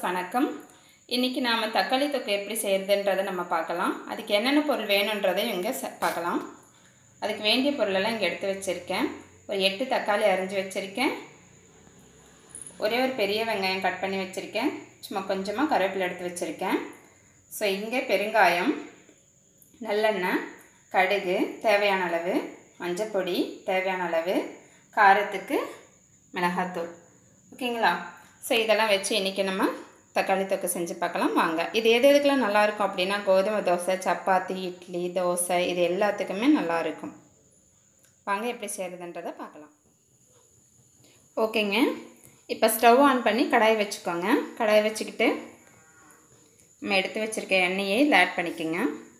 வணக்கம் இன்றைக்கி நாம் தக்காளி தொக்கு எப்படி செய்கிறதுன்றதை நம்ம பார்க்கலாம் அதுக்கு என்னென்ன பொருள் வேணுன்றதை இங்கே ச பார்க்கலாம் அதுக்கு வேண்டிய பொருளெல்லாம் இங்கே எடுத்து வச்சுருக்கேன் ஒரு எட்டு தக்காளி அரிஞ்சு வச்சுருக்கேன் ஒரே ஒரு பெரிய வெங்காயம் கட் பண்ணி வச்சுருக்கேன் சும்மா கொஞ்சமாக கருவேப்பிலை எடுத்து வச்சுருக்கேன் ஸோ இங்கே பெருங்காயம் நல்லெண்ணெய் கடுகு தேவையான அளவு மஞ்சப்பொடி தேவையான அளவு காரத்துக்கு மிளகாத்தூள் ஓகேங்களா ஸோ இதெல்லாம் வச்சு இன்றைக்கி நம்ம தக்காளி தொக்கு செஞ்சு பார்க்கலாம் வாங்க இது எது எதுக்கெல்லாம் நல்லாயிருக்கும் அப்படின்னா கோதுமை தோசை சப்பாத்தி இட்லி தோசை இது எல்லாத்துக்குமே நல்லாயிருக்கும் வாங்க எப்படி செய்கிறதுன்றதை பார்க்கலாம் ஓகேங்க இப்போ ஸ்டவ் ஆன் பண்ணி கடாய் வச்சுக்கோங்க கடாய் வச்சுக்கிட்டு நம்ம எடுத்து வச்சுருக்க எண்ணெயை இதில் ஆட் பண்ணிக்கோங்க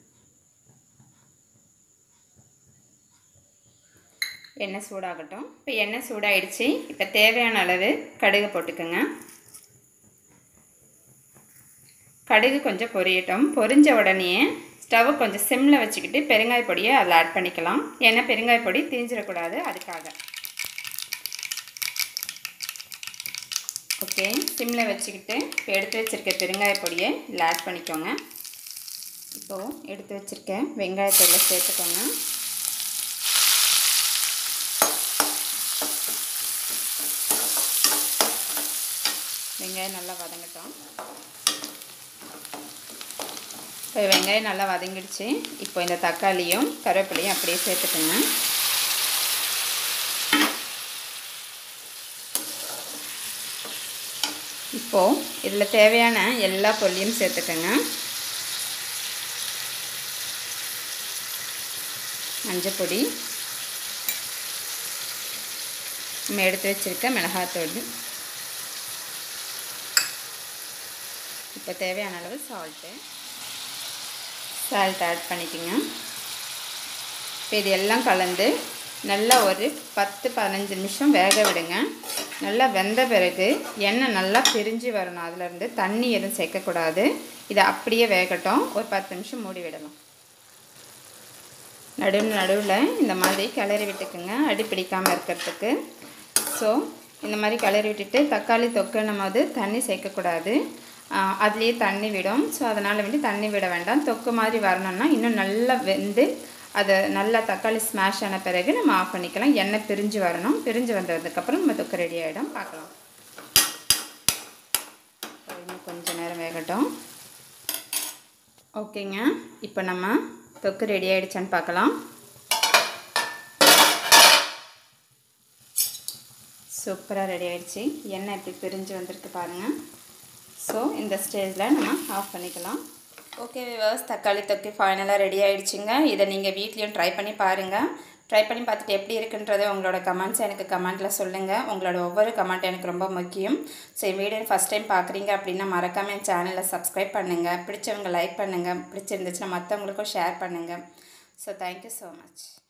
எண்ணெய் சூடாகட்டும் இப்போ எண்ணெய் சூடாயிடுச்சு இப்போ தேவையான அளவு கடுகு போட்டுக்கோங்க கடுகு கொஞ்சம் பொரியட்டும் பொரிஞ்ச உடனே ஸ்டவ்வை கொஞ்சம் சிம்மில் வச்சுக்கிட்டு பெருங்காய பொடியை அதில் ஆட் பண்ணிக்கலாம் ஏன்னா பெருங்காய பொடி தீஞ்சிடக்கூடாது அதுக்காக ஓகே சிம்மில் வச்சுக்கிட்டு இப்போ எடுத்து வச்சுருக்க பெருங்காய பொடியை இதில் ஆட் பண்ணிக்கோங்க இப்போது எடுத்து வச்சுருக்க வெங்காயத்தோட சேர்த்துக்கோங்க வெங்காயம் நல்லா வதங்கட்டும் இப்போ வெங்காயம் நல்லா வதங்கிடுச்சு இப்போ இந்த தக்காளியும் கருவேப்பிலையும் அப்படியே சேர்த்துக்கோங்க இப்போது இதில் தேவையான எல்லா பொருளையும் சேர்த்துக்கோங்க மஞ்சப்பொடி நம்ம எடுத்து வச்சுருக்க மிளகாத்தூள் இப்போ தேவையான அளவு சால்ட்டு சால்ட் ஆட் பண்ணிக்கோங்க இப்போ இது எல்லாம் கலந்து நல்லா ஒரு பத்து பதினஞ்சு நிமிஷம் வேக விடுங்க நல்லா வெந்த பிறகு எண்ணெய் நல்லா பிரிஞ்சு வரணும் அதுலேருந்து தண்ணி எதுவும் சேர்க்கக்கூடாது இதை அப்படியே வேகட்டும் ஒரு பத்து நிமிஷம் மூடி விடலாம் நடுவில் நடுவில் இந்த மாதிரி கிளறி விட்டுக்குங்க அடி பிடிக்காமல் இருக்கிறதுக்கு ஸோ இந்த மாதிரி கிளறி விட்டுட்டு தக்காளி தொக்குன்னும் போது தண்ணி சேர்க்கக்கூடாது அதுலேயே தண்ணி விடும் ஸோ அதனால் வந்து தண்ணி விட வேண்டாம் தொக்கு மாதிரி வரணும்னா இன்னும் நல்லா வெந்து அதை நல்லா தக்காளி ஸ்மாஷ் ஆன பிறகு நம்ம ஆஃப் பண்ணிக்கலாம் எண்ணெய் பிரிஞ்சு வரணும் பிரிஞ்சு வந்ததுக்கப்புறம் நம்ம தொக்கு ரெடி ஆகிடும் பார்க்கலாம் இன்னும் கொஞ்சம் நேரம் வேகட்டும் ஓகேங்க இப்போ நம்ம தொக்கு ரெடி ஆகிடுச்சான்னு பார்க்கலாம் சூப்பராக ரெடி ஆகிடுச்சு எண்ணெய் எப்படி பிரிஞ்சு வந்திருக்கு பாருங்கள் ஸோ இந்த ஸ்டேஜில் நம்ம ஆஃப் பண்ணிக்கலாம் ஓகே விவர்ஸ் தக்காளி தொக்கு ஃபைனலாக ரெடி ஆகிடுச்சிங்க இதை நீங்கள் வீட்லேயும் ட்ரை பண்ணி பாருங்கள் ட்ரை பண்ணி பார்த்துட்டு எப்படி இருக்குன்றதை உங்களோட கமெண்ட்ஸ் எனக்கு கமெண்ட்டில் சொல்லுங்கள் உங்களோட ஒவ்வொரு கமெண்ட் எனக்கு ரொம்ப முக்கியம் ஸோ என் வீடியோ ஃபஸ்ட் டைம் பார்க்குறீங்க அப்படின்னா மறக்காமல் என் சேனலை சப்ஸ்கிரைப் பண்ணுங்கள் பிடிச்சவங்க லைக் பண்ணுங்கள் பிடிச்சிருந்துச்சுன்னா மற்றவங்களுக்கும் ஷேர் பண்ணுங்கள் ஸோ தேங்க்யூ ஸோ மச்